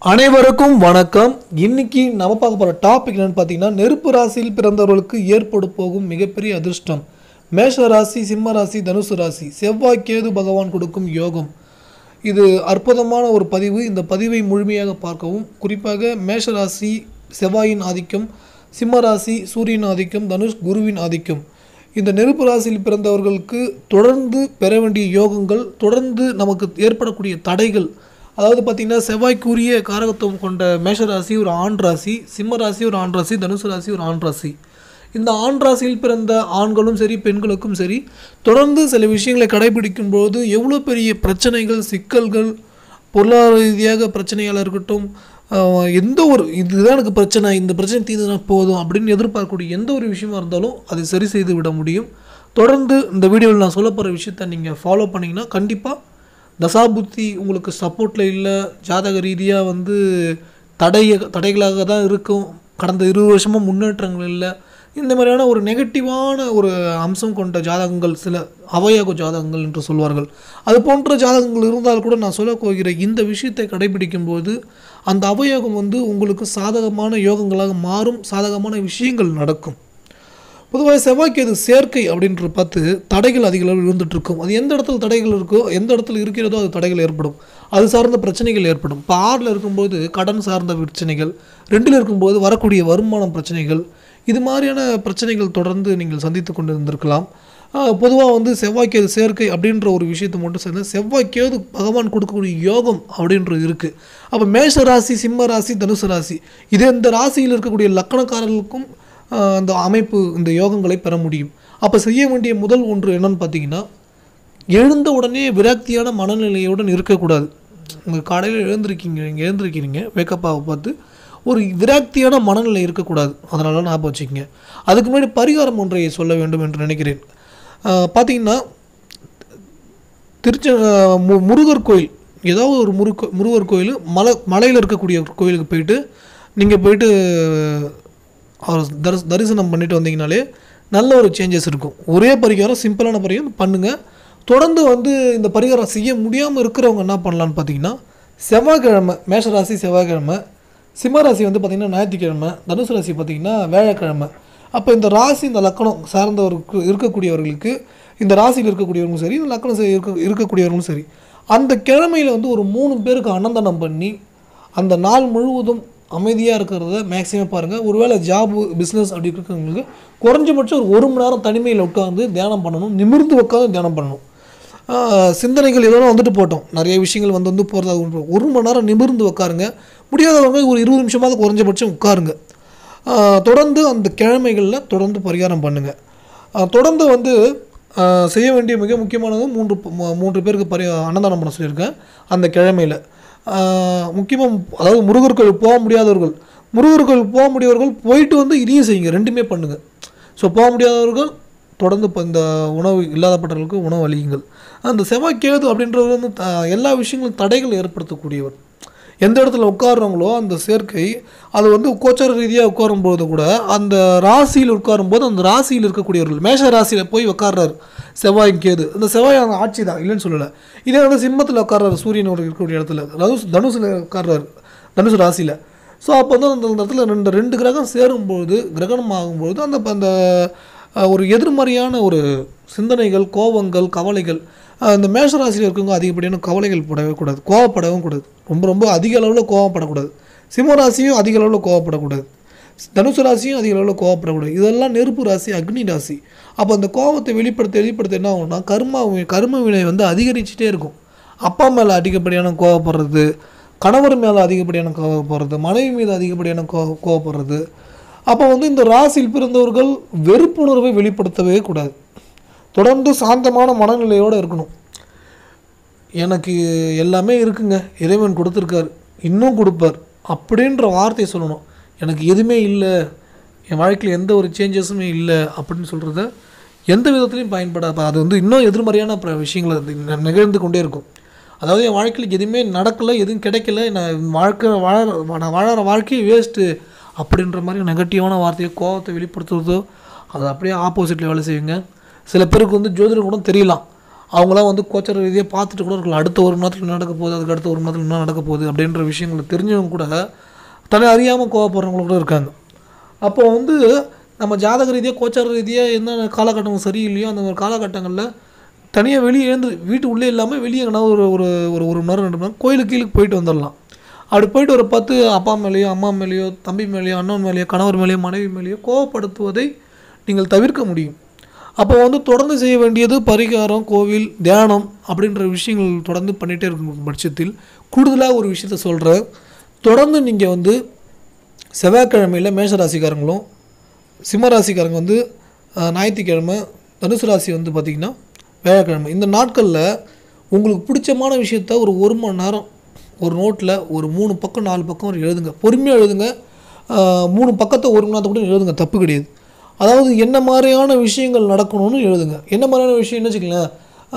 அனைவருக்கும் வணக்கம் இன்னைக்கு நம்ம பார்க்க போகிற டாபிக் என்னன்னு பார்த்தீங்கன்னா நெருப்பு ராசியில் பிறந்தவர்களுக்கு ஏற்படு போகும் மிகப்பெரிய அதிர்ஷ்டம் மேஷ ராசி சிம்ம ராசி தனுசு ராசி செவ்வாய் கேது பகவான் கொடுக்கும் யோகம் இது அற்புதமான ஒரு பதிவு இந்த பதிவை முழுமையாக பார்க்கவும் குறிப்பாக மேஷ ராசி செவ்வாயின் ஆதிக்கம் சிம்ம ராசி சூரியன் ஆதிக்கம் தனுஷ் குருவின் ஆதிக்கம் இந்த நெருப்பு ராசியில் பிறந்தவர்களுக்கு தொடர்ந்து பெற வேண்டிய யோகங்கள் தொடர்ந்து நமக்கு ஏற்படக்கூடிய தடைகள் அதாவது பார்த்திங்கன்னா செவ்வாய்க்குரிய காரகத்துவம் கொண்ட மேஷ ராசி ஒரு ஆண் ராசி சிம்ம ராசி ஒரு ஆண் ராசி தனுசு ராசி ஒரு ஆண் ராசி இந்த ஆண் ராசியில் பிறந்த ஆண்களும் சரி பெண்களுக்கும் சரி தொடர்ந்து சில விஷயங்களை கடைபிடிக்கும் போது எவ்வளோ பெரிய பிரச்சனைகள் சிக்கல்கள் பொருளாதார ரீதியாக பிரச்சனையாக இருக்கட்டும் ஆஹ் எந்த ஒரு இதுதான் எனக்கு பிரச்சனை இந்த பிரச்சனை தீர்ந்துனா போதும் அப்படின்னு எதிர்பார்க்கக்கூடிய எந்த ஒரு விஷயமா இருந்தாலும் அதை சரி செய்து விட முடியும் தொடர்ந்து இந்த வீடியோவில் நான் சொல்ல போகிற விஷயத்தை நீங்கள் ஃபாலோ பண்ணிங்கன்னா கண்டிப்பாக தசாபுத்தி உங்களுக்கு சப்போர்ட்டில் இல்லை ஜாதக ரீதியாக வந்து தடைய தடைகளாக தான் இருக்கும் கடந்த இருபது வருஷமாக முன்னேற்றங்கள் இல்லை இந்த மாதிரியான ஒரு நெகட்டிவான ஒரு அம்சம் கொண்ட ஜாதகங்கள் சில அவயோக ஜாதகங்கள் என்று சொல்வார்கள் அது போன்ற ஜாதகங்கள் இருந்தால் கூட நான் சொல்ல போகிற இந்த விஷயத்தை கடைபிடிக்கும் போது அந்த அவயோகம் வந்து உங்களுக்கு சாதகமான யோகங்களாக மாறும் சாதகமான விஷயங்கள் நடக்கும் பொதுவாக செவ்வாய்க்கேது சேர்க்கை அப்படின்ற பார்த்து தடைகள் அதிக அளவில் இருந்துட்டு இருக்கும் அது எந்த இடத்துல தடைகள் இருக்கோ எந்த இடத்துல இருக்கிறதோ அது தடைகள் ஏற்படும் அது சார்ந்த பிரச்சனைகள் ஏற்படும் இப்போ ஆறில் இருக்கும்போது கடன் சார்ந்த பிரச்சனைகள் ரெண்டில் இருக்கும்போது வரக்கூடிய வருமானம் பிரச்சனைகள் இது மாதிரியான பிரச்சனைகள் தொடர்ந்து நீங்கள் சந்தித்து கொண்டு இருந்திருக்கலாம் பொதுவாக வந்து செவ்வாய்க்கேது சேர்க்கை அப்படின்ற ஒரு விஷயத்தை மட்டும் சேர்ந்து செவ்வாய்க்கேது பகவான் கொடுக்கக்கூடிய யோகம் அப்படின்றது இருக்குது அப்போ மேஷ ராசி சிம்ம ராசி தனுசு ராசி இது இந்த ராசியில் இருக்கக்கூடிய லக்கணக்காரர்களுக்கும் ஆஹ் அந்த அமைப்பு இந்த யோகங்களை பெற முடியும் அப்போ செய்ய வேண்டிய முதல் ஒன்று என்னன்னு பார்த்தீங்கன்னா எழுந்த உடனே விரக்தியான மனநிலையுடன் இருக்கக்கூடாது உங்கள் காலையில் எழுந்திருக்கீங்க நீங்கள் எழுந்திருக்கிறீங்க வேக்கப்பாவை பார்த்து ஒரு விரக்தியான மனநிலை இருக்கக்கூடாது அதனால ஞாபகம் வச்சுக்கோங்க அதுக்கு முன்னாடி பரிகாரம் ஒன்றை சொல்ல வேண்டும் என்று நினைக்கிறேன் ஆஹ் பார்த்தீங்கன்னா திருச்ச ஆஹ் மு முருகர் கோயில் ஏதாவது ஒரு முருக முருகர் கோயில் மலை மலையில் இருக்கக்கூடிய ஒரு கோயிலுக்கு போயிட்டு நீங்கள் போயிட்டு அவர் தரிச தரிசனம் பண்ணிட்டு வந்தீங்கனாலே நல்ல ஒரு சேஞ்சஸ் இருக்கும் ஒரே பரிகாரம் சிம்பிளான பரிகாரம் பண்ணுங்கள் தொடர்ந்து வந்து இந்த பரிகாரம் செய்ய முடியாமல் இருக்கிறவங்க என்ன பண்ணலான்னு பார்த்தீங்கன்னா செவ்வாய்க்கிழமை மேஷராசி செவ்வாய்க்கிழமை சிம்மராசி வந்து பார்த்திங்கன்னா ஞாயிற்றுக்கிழமை தனுசு ராசி பார்த்திங்கன்னா வேலைக்கிழமை அப்போ இந்த ராசி இந்த லக்கணம் சார்ந்தவருக்கு இருக்கக்கூடியவர்களுக்கு இந்த ராசியில் இருக்கக்கூடியவர்களும் சரி இந்த லக்கணம் சரி இருக்க இருக்கக்கூடியவர்களும் சரி அந்த கிழமையில் வந்து ஒரு மூணு பேருக்கு அன்னதானம் பண்ணி அந்த நாள் முழுவதும் அமைதியாக இருக்கிறத மேக்ஸிமம் பாருங்கள் ஒருவேளை ஜாபு பிஸ்னஸ் அப்படி இருக்கிறவங்களுக்கு குறைஞ்சபட்சம் ஒரு ஒரு மணி நேரம் தனிமையில் உட்காந்து தியானம் பண்ணணும் நிமிர்ந்து உட்காந்து தியானம் பண்ணணும் ஆஹ் சிந்தனைகள் எதோ வந்துட்டு போட்டோம் நிறைய விஷயங்கள் வந்து வந்து போகிறதா ஒரு மணி நேரம் நிமிர்ந்து உட்காருங்க முடியாதவங்க ஒரு இருபது நிமிஷமாவது குறைஞ்சபட்சம் உட்காருங்க ஆஹ் தொடர்ந்து அந்த கிழமைகளில் தொடர்ந்து பரிகாரம் பண்ணுங்கள் தொடர்ந்து வந்து ஆஹ் செய்ய வேண்டிய மிக முக்கியமானது மூன்று ப- மூ- மூன்று பேருக்கு பரி அன்னதானம் பண்ண சொல்லியிருக்கேன் அந்த கிழமையில் முக்கியமாக அதாவது முருகர் கோயில் போக முடியாதவர்கள் முருகர் கோயில் போக முடியவர்கள் போயிட்டு வந்து இதையும் செய்யுங்க ரெண்டுமே பண்ணுங்கள் ஸோ போக முடியாதவர்கள் தொடர்ந்து இப்போ இந்த உணவு இல்லாதப்பட்டவர்களுக்கு உணவு அளியுங்கள் அந்த செவ்வாய்க்கேது அப்படின்றவர் வந்து த- எல்லா விஷயங்களும் தடைகள் ஏற்படுத்தக்கூடியவர் எந்த இடத்துல உட்காருறாங்களோ அந்த சேர்க்கை அது வந்து கோச்சார ரீதியாக உட்காரும்போது கூட அந்த ராசியில் உட்காரும்போது அந்த ராசியில் இருக்கக்கூடியவர்கள் மேஷ ராசியில் போய் உட்கார்றாரு செவ்வாய் கேது அந்த செவ்வாய் அந்த ஆட்சி தான் இல்லைன்னு சொல்லலை இதே வந்து சிம்மத்தில் உட்கார்றாரு சூரியன் ஒரு இருக்கக்கூடிய இடத்துல தனுசு தனுசில் உட்கார்றாரு தனுசு ராசியில் ஸோ அப்போ வந்து அந்த அந்த இடத்துல ரெண்டு ரெண்டு கிரகம் சேரும்போது கிரகணம் ஆகும்போது அந்த அந்த அஹ், ஒரு எதிர்மறையான ஒரு சிந்தனைகள் கோபங்கள் கவலைகள் அஹ், இந்த மேஷ ராசியில் இருக்கவங்க அதிகப்படியான கவலைகள் படவே கூடாது கோவப்படவும் கூடாது ரொம்ப ரொம்ப அதிக அளவில் கோவப்படக்கூடாது சிம்ம ராசியும் அதிக அளவில் கோவப்படக்கூடாது தனுசு ராசியும் அதிக அளவில் கோவப்படக்கூடாது இதெல்லாம் நெருப்பு ராசி அக்னி ராசி அப்போ அந்த கோபத்தை வெளிப்படுத்த வெளிப்படுத்த என்ன ஆகும்னா கர்மா வி- கர்ம வினை வந்து அதிகரிச்சுட்டே இருக்கும் அப்பா மேலே அதிகப்படியான கோவப்படுறது கணவர் மேலே அதிகப்படியான கோவப்படுறது மனைவி மீது அதிகப்படியான கோ கோவப்படுறது அப்போ வந்து இந்த ராசியில் பிறந்தவர்கள் வெறுப்புணர்வை வெளிப்படுத்தவே கூடாது தொடர்ந்து சாந்தமான மனநிலையோடு இருக்கணும் எனக்கு எல்லாமே இருக்குங்க இறைவன் கொடுத்துருக்காரு இன்னும் கொடுப்பார் அப்படின்ற வார்த்தையை சொல்லணும் எனக்கு எதுவுமே இல்லை என் வாழ்க்கையில் எந்த ஒரு சேஞ்சஸுமே இல்லை அப்படின்னு சொல்கிறத எந்த விதத்துலையும் பயன்படாது அது வந்து இன்னும் எதிர்மறையான பிர- விஷயங்கள் அது நி- நிகழ்ந்து கொண்டே இருக்கும் அதாவது என் வாழ்க்கையில் எதுவுமே நடக்கலை எதுவும் கிடைக்கல நான் வாழ்க்கை வாழ நான் வாழற வாழ்க்கையே வேஸ்ட்டு அப்படின்ற மாதிரி நெகட்டிவான வார்த்தையை கோபத்தை வெளிப்படுத்துறதோ அது அப்படியே ஆப்போசிட்டில் வேலை செய்யுங்க சில பேருக்கு வந்து ஜோதிடம் கூட தெரியலாம் அவங்களாம் வந்து கோச்சர் ரீதியாக பார்த்துட்டு கூட இருக்கலாம் அடுத்த ஒரு மணி நேரத்தில் என்ன நடக்க போகுது அதுக்கு அடுத்த ஒரு மணி நேரத்தில் என்ன நடக்க போகுது அப்படின்ற விஷயங்களை தெரிஞ்சவங்க கூட தன்னை அறியாமல் கோவப்படுறவங்க கூட இருக்காங்க அப்போ வந்து நம்ம ஜாதக ரீதியாக கோச்சார ரீதியாக என்ன காலகட்டம் சரியில்லையோ அந்த ஒரு காலகட்டங்களில் தனியாக வெளியே எழுந்து வீட்டு உள்ளே இல்லாமல் வெளியே எங்கன்னா ஒரு ஒரு ஒரு ஒரு மணி நேரம் ரெண்டு மணி நேரம் கோயிலுக்கு கீழுக்கு போயிட்டு வந்துடலாம் அப்படி போயிட்டு ஒரு பத்து அப்பா மேலேயோ அம்மா மேலேயோ தம்பி மேலேயோ அண்ணன் மேலேயோ கணவர் மேலேயோ மனைவி மேலேயோ கோவப்படுத்துவதை நீங்கள் தவிர்க்க முடியும் அப்போ வந்து தொடர்ந்து செய்ய வேண்டியது பரிகாரம் கோவில் தியானம் அப்படின்ற விஷயங்கள் தொடர்ந்து பண்ணிகிட்டே இருக்கும் பட்சத்தில் கூடுதலாக ஒரு விஷயத்த சொல்கிறேன் தொடர்ந்து நீங்கள் வந்து செவ்வாய்க்கிழமையில் மேஷராசிக்காரங்களும் சிம்மராசிக்காரங்க வந்து அஹ், ஞாயிற்றுக்கிழமை தனுசு ராசி வந்து பார்த்திங்கன்னா வியாழக்கிழமை இந்த நாட்களில் உங்களுக்கு பிடிச்சமான விஷயத்த ஒரு ஒரு மணி நேரம் ஒரு நோட்டில் ஒரு மூணு பக்கம் நாலு பக்கம் ஒரு எழுதுங்க பொறுமையாக எழுதுங்க அஹ், மூணு பக்கத்தை ஒரு மணி நேரத்தை கூட எழுதுங்க தப்பு கிடையாது அதாவது என்ன மாதிரியான விஷயங்கள் நடக்கணும்னு எழுதுங்க என்ன மாதிரியான விஷயம்னு வச்சுக்கங்களேன்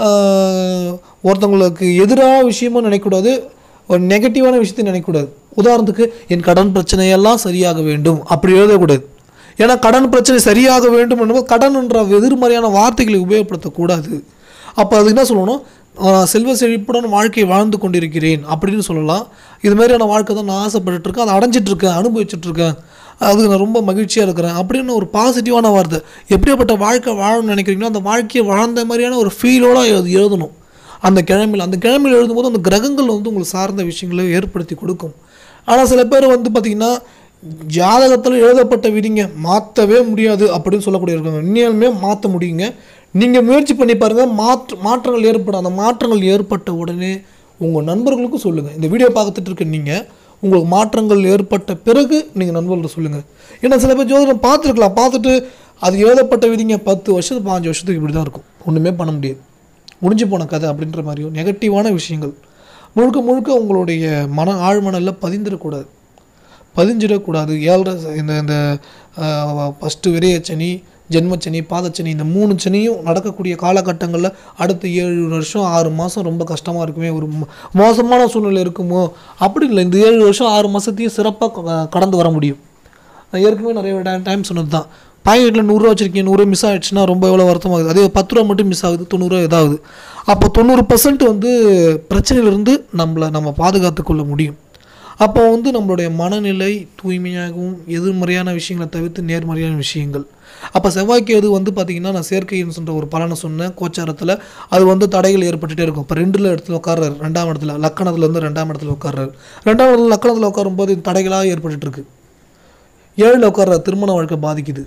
ஆஹ், ஒருத்தவங்களுக்கு எதிராக விஷயமா நினைக்கக்கூடாது ஒரு நெகட்டிவான விஷயத்தை நினைக்கக்கூடாது உதாரணத்துக்கு என் கடன் பிரச்சனையெல்லாம் சரியாக வேண்டும் அப்படி எழுதக்கூடாது ஏன்னா கடன் பிரச்சனை சரியாக வேண்டும் என்னும்போது கடன் என்ற எதிர்மறையான வார்த்தைகளை உபயோகப்படுத்தக்கூடாது அப்போ அது என்ன சொல்லணும் ஆஹ், செல்வ செழிப்புடன் வாழ்க்கையை வாழ்ந்து கொண்டிருக்கிறேன் அப்படின்னு சொல்லலாம் இது மாதிரியான வாழ்க்கை தான் நான் ஆசைப்பட்டுட்டு இருக்கேன் அதை அடைஞ்சிட்டு இருக்கேன் அனுபவிச்சுட்டு இருக்கேன் அதுக்கு நான் ரொம்ப மகிழ்ச்சியாக இருக்கிறேன் அப்படின்னு ஒரு பாசிட்டிவான வார்த்தை எப்படியாப்பட்ட வாழ்க்கை வாழணும்னு நினைக்கிறீங்களோ அந்த வாழ்க்கையை வாழ்ந்த மாதிரியான ஒரு ஃபீலோட எழுது எழுதணும் அந்த கிழமையில் அந்த கிழமையில் எழுதும்போது அந்த கிரகங்கள் வந்து உங்களுக்கு சார்ந்த விஷயங்களை ஏற்படுத்தி கொடுக்கும் ஆனால் சில பேர் வந்து பார்த்திங்கன்னா ஜாதகத்தில் எழுதப்பட்ட விதிங்க மாற்றவே முடியாது அப்படின்னு சொல்லக்கூடிய இருக்காங்க உண்மையாலுமே மாற்ற முடியுங்க நீங்கள் முயற்சி பண்ணி பாருங்கள் மாற்று மாற்றங்கள் ஏற்படும் அந்த மாற்றங்கள் ஏற்பட்ட உடனே உங்கள் நண்பர்களுக்கும் சொல்லுங்கள் இந்த வீடியோ பார்த்துட்டு இருக்க நீங்கள் உங்களுக்கு மாற்றங்கள் ஏற்பட்ட பிறகு நீங்கள் நண்பர்கள்ட்ட சொல்லுங்கள் ஏன்னா சில பேர் ஜோதிடம் பார்த்துருக்கலாம் பார்த்துட்டு அது எழுதப்பட்ட விதிங்க பத்து வருஷத்துக்கு பாஞ்சு வருஷத்துக்கு இப்படி தான் இருக்கும் ஒன்றுமே பண்ண முடியாது முடிஞ்சு போன கதை அப்படின்ற மாதிரியும் நெகட்டிவான விஷயங்கள் முழுக்க முழுக்க உங்களுடைய மன ஆழ்மனலில் பதிந்திடக்கூடாது பதிஞ்சிடக்கூடாது ஏழரை ச- இந்த இந்த ஃபஸ்ட்டு விரையச்சனி ஜென்மச்சனி பாதச்சனி இந்த மூணு சனியும் நடக்கக்கூடிய காலகட்டங்களில் அடுத்த ஏழு வருஷம் ஆறு மாதம் ரொம்ப கஷ்டமாக இருக்குமே ஒரு மோ- மோசமான சூழ்நிலை இருக்குமோ அப்படி இல்லை இந்த ஏழு வருஷம் ஆறு மாதத்தையும் சிறப்பாக கடந்து வர முடியும் நான் ஏற்கனவே நிறைய டைம் சொன்னது தான் பாக்கெட்டில் நூறுரூவா வச்சுருக்கீங்க நூறு மிஸ் ஆகிடுச்சுன்னா ரொம்ப எவ்வளோ வருத்தமாகுது அதே பத்து ரூபா மட்டும் மிஸ் ஆகுது தொண்ணூறுரூவா இதாகுது அப்போ தொண்ணூறு பர்சன்ட் வந்து பிரச்சனையிலிருந்து நம்மளை நம்ம பாதுகாத்து கொள்ள முடியும் அப்போ வந்து நம்மளுடைய மனநிலை தூய்மையாகவும் எதிர்மறையான விஷயங்களை தவிர்த்து நேர்மறையான விஷயங்கள் அப்போ செவ்வாய்க்கு அது வந்து பார்த்திங்கன்னா நான் செயற்கைன்னு சொல்கிற ஒரு பலனை சொன்னேன் கோச்சாரத்தில் அது வந்து தடைகள் ஏற்பட்டுட்டே இருக்கும் இப்போ ரெண்டில் இடத்துல உட்கார்றாரு ரெண்டாம் இடத்துல லக்கணத்துலேருந்து ரெண்டாம் இடத்துல உட்கார்றாரு ரெண்டாம் இடத்துல லக்கணத்தில் உட்காரும்போது இது தடைகளாக ஏற்பட்டுட்டு இருக்கு ஏழில் உட்கார்ற திருமண வாழ்க்கை பாதிக்குது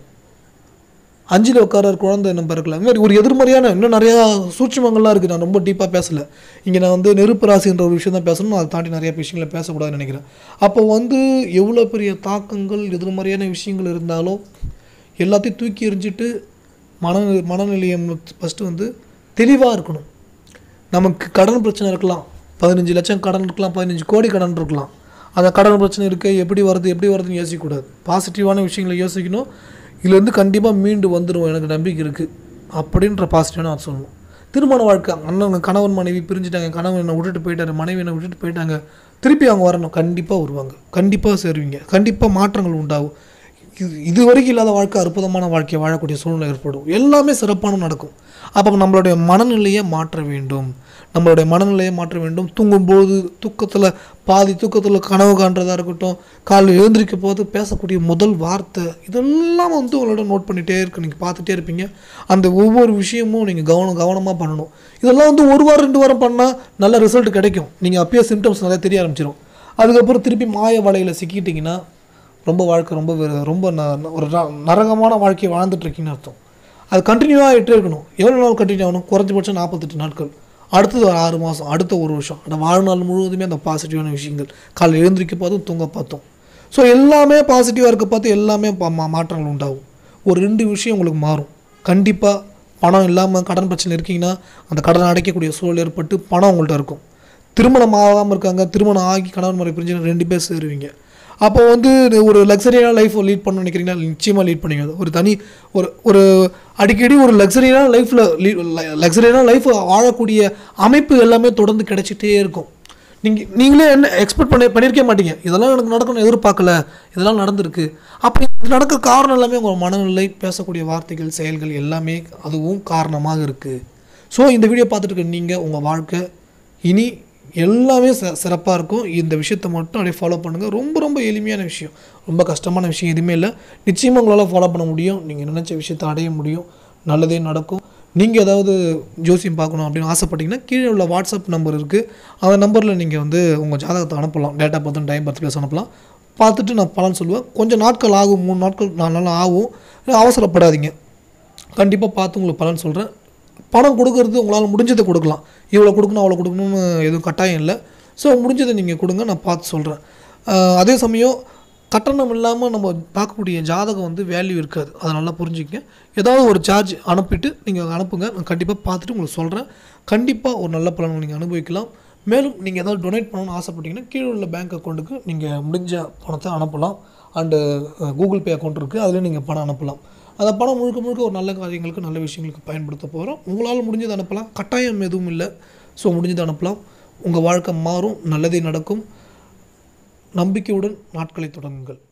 அஞ்சில் உட்கார குழந்தை இன்னும் பிறக்கல இந்த மாதிரி ஒரு எதிர்மறையான இன்னும் நிறையா சூட்சுமங்கள்லாம் இருக்குது நான் ரொம்ப டீப்பாக பேசலை இங்கே நான் வந்து நெருப்பு ராசின்ற ஒரு விஷயம் தான் பேசணும் அதை தாண்டி நிறைய விஷயங்களை பேசக்கூடாதுன்னு நினைக்கிறேன் அப்போ வந்து எவ்வளோ பெரிய தாக்கங்கள் எதிர்மறையான விஷயங்கள் இருந்தாலும் எல்லாத்தையும் தூக்கி எறிஞ்சிட்டு மன மனநிலையை ஃபஸ்ட்டு வந்து தெளிவாக இருக்கணும் நமக்கு கடன் பிரச்சனை இருக்கலாம் பதினஞ்சு லட்சம் கடன் இருக்கலாம் பதினஞ்சு கோடி கடன் இருக்கலாம் அந்த கடன் பிரச்சனை இருக்கு எப்படி வருது எப்படி வருதுன்னு யோசிக்கக்கூடாது பாசிட்டிவான விஷயங்களை யோசிக்கணும் இதுலேருந்து கண்டிப்பாக மீண்டு வந்துடும் எனக்கு நம்பிக்கை இருக்குது அப்படின்ற பாசிட்டிவான நான் சொல்லணும் திருமண வாழ்க்கை அண்ணன் கணவன் மனைவி பிரிஞ்சுட்டாங்க கணவன் என்னை விட்டுட்டு போயிட்டாரு மனைவி என்னை விட்டுட்டு போயிட்டாங்க திருப்பி அவங்க வரணும் கண்டிப்பாக வருவாங்க கண்டிப்பாக சேருவீங்க கண்டிப்பாக மாற்றங்கள் உண்டாகும் இது இது வரைக்கும் இல்லாத வாழ்க்கை அற்புதமான வாழ்க்கையை வாழக்கூடிய சூழ்நிலை ஏற்படும் எல்லாமே சிறப்பான நடக்கும் அப்போ நம்மளுடைய மனநிலையை மாற்ற வேண்டும் நம்மளுடைய மனநிலையை மாற்ற வேண்டும் தூங்கும்போது தூக்கத்தில் பாதி தூக்கத்தில் கனவு காண்றதா இருக்கட்டும் காலையில் எழுந்திரிக்க போது பேசக்கூடிய முதல் வார்த்தை இதெல்லாம் வந்து உங்களோட நோட் பண்ணிகிட்டே இருக்கு நீங்கள் பார்த்துட்டே இருப்பீங்க அந்த ஒவ்வொரு விஷயமும் நீங்கள் கவனம் கவனமாக பண்ணணும் இதெல்லாம் வந்து ஒரு வாரம் ரெண்டு வாரம் பண்ணால் நல்ல ரிசல்ட் கிடைக்கும் நீங்கள் அப்பயே சிம்டம்ஸ் நிறைய தெரிய ஆரம்பிச்சிடும் அதுக்கப்புறம் திருப்பி மாய வலையில் சிக்கிட்டிங்கன்னா ரொம்ப வாழ்க்கை ரொம்ப வெறு- ரொம்ப ந- ந- ஒரு ந- நரகமான வாழ்க்கையை வாழ்ந்துட்டு இருக்கீங்கன்னு அர்த்தம் அது கண்டினியூ ஆகிட்டே இருக்கணும் எவ்வளோ நாள் கண்டினியூ ஆகணும் குறைஞ்சபட்சம் நாற்பத்தெட்டு நாட்கள் அடுத்தது ஒரு ஆறு மாதம் அடுத்த ஒரு வருஷம் அந்த வாழ்நாள் முழுவதுமே அந்த பாசிட்டிவான விஷயங்கள் காலையில் எழுந்திரிக்க பார்த்தோம் தூங்க பார்த்தோம் ஸோ எல்லாமே பாசிட்டிவாக இருக்க பார்த்து எல்லாமே பா- மா- மாற்றங்கள் உண்டாகும் ஒரு ரெண்டு விஷயம் உங்களுக்கு மாறும் கண்டிப்பாக பணம் இல்லாமல் கடன் பிரச்சனை இருக்கீங்கன்னா அந்த கடனை அடைக்கக்கூடிய சூழல் ஏற்பட்டு பணம் உங்கள்கிட்ட இருக்கும் திருமணம் ஆகாமல் இருக்காங்க திருமணம் ஆகி கணவன் முறை பிரிஞ்சு ரெண்டு பேர் சேருவீங்க அப்போ வந்து ஒரு லக்ஸரியான லைஃப் லீட் பண்ண நினைக்கிறீங்கன்னா நிச்சயமாக லீட் பண்ணுவீங்க ஒரு தனி ஒரு ஒரு அடிக்கடி ஒரு லக்ஸரியான லைஃப்பில் லக்ஸரியான லைஃப் வாழக்கூடிய அமைப்பு எல்லாமே தொடர்ந்து கிடைச்சிட்டே இருக்கும் நீங்கள் நீங்களே என்ன எக்ஸ்பெக்ட் பண்ணி பண்ணியிருக்கே மாட்டீங்க இதெல்லாம் எனக்கு நடக்கணும்னு எதிர்பார்க்கல இதெல்லாம் நடந்திருக்கு அப்போ இது நடக்க காரணம் எல்லாமே உங்கள் மனநிலை பேசக்கூடிய வார்த்தைகள் செயல்கள் எல்லாமே அதுவும் காரணமாக இருக்குது ஸோ இந்த வீடியோ பார்த்துட்டு இருக்க நீங்கள் உங்கள் வாழ்க்கை இனி எல்லாமே ச சிறப்பாக இருக்கும் இந்த விஷயத்தை மட்டும் அப்படியே ஃபாலோ பண்ணுங்கள் ரொம்ப ரொம்ப எளிமையான விஷயம் ரொம்ப கஷ்டமான விஷயம் எதுவுமே இல்லை நிச்சயமாக உங்களால் ஃபாலோ பண்ண முடியும் நீங்கள் நினச்ச விஷயத்தை அடைய முடியும் நல்லதே நடக்கும் நீங்கள் ஏதாவது ஜோசியம் பார்க்கணும் அப்படின்னு ஆசைப்பட்டீங்கன்னா கீழே உள்ள வாட்ஸ்அப் நம்பர் இருக்குது அந்த நம்பரில் நீங்கள் வந்து உங்கள் ஜாதகத்தை அனுப்பலாம் டேட்டா பார்த்து டைம் பர்த் பிளேஸ் அனுப்பலாம் பார்த்துட்டு நான் பலன் சொல்லுவேன் கொஞ்சம் நாட்கள் ஆகும் மூணு நாட்கள் நாலு நாள் ஆகும் அவசரப்படாதீங்க கண்டிப்பாக பார்த்து உங்களுக்கு பலன் சொல்கிறேன் பணம் கொடுக்கறது உங்களால் முடிஞ்சதை கொடுக்கலாம் இவ்வளோ கொடுக்கணும் அவ்வளோ கொடுக்கணும்னு எதுவும் கட்டாயம் இல்லை ஸோ முடிஞ்சதை நீங்கள் கொடுங்க நான் பார்த்து சொல்கிறேன் அதே சமயம் கட்டணம் இல்லாமல் நம்ம பார்க்கக்கூடிய ஜாதகம் வந்து வேல்யூ இருக்காது அதை நல்லா புரிஞ்சுக்கங்க ஏதாவது ஒரு சார்ஜ் அனுப்பிட்டு நீங்கள் அனுப்புங்க நான் கண்டிப்பாக பார்த்துட்டு உங்களுக்கு சொல்கிறேன் கண்டிப்பாக ஒரு நல்ல பலன் நீங்கள் அனுபவிக்கலாம் மேலும் நீங்கள் ஏதாவது டொனேட் பண்ணணும்னு ஆசைப்பட்டீங்கன்னா கீழே உள்ள பேங்க் அக்கௌண்ட்டுக்கு நீங்கள் முடிஞ்ச பணத்தை அனுப்பலாம் அண்டு கூகுள் பே அக்கௌண்ட் இருக்குது அதில் நீங்கள் பணம் அனுப்பலாம் அந்த பணம் முழுக்க முழுக்க ஒரு நல்ல காரியங்களுக்கு நல்ல விஷயங்களுக்கு பயன்படுத்த போகிறோம் உங்களால் முடிஞ்சதை அனுப்பலாம் கட்டாயம் எதுவும் இல்லை ஸோ முடிஞ்சதை அனுப்பலாம் உங்கள் வாழ்க்கை மாறும் நல்லதே நடக்கும் நம்பிக்கையுடன் நாட்களை தொடங்குங்கள்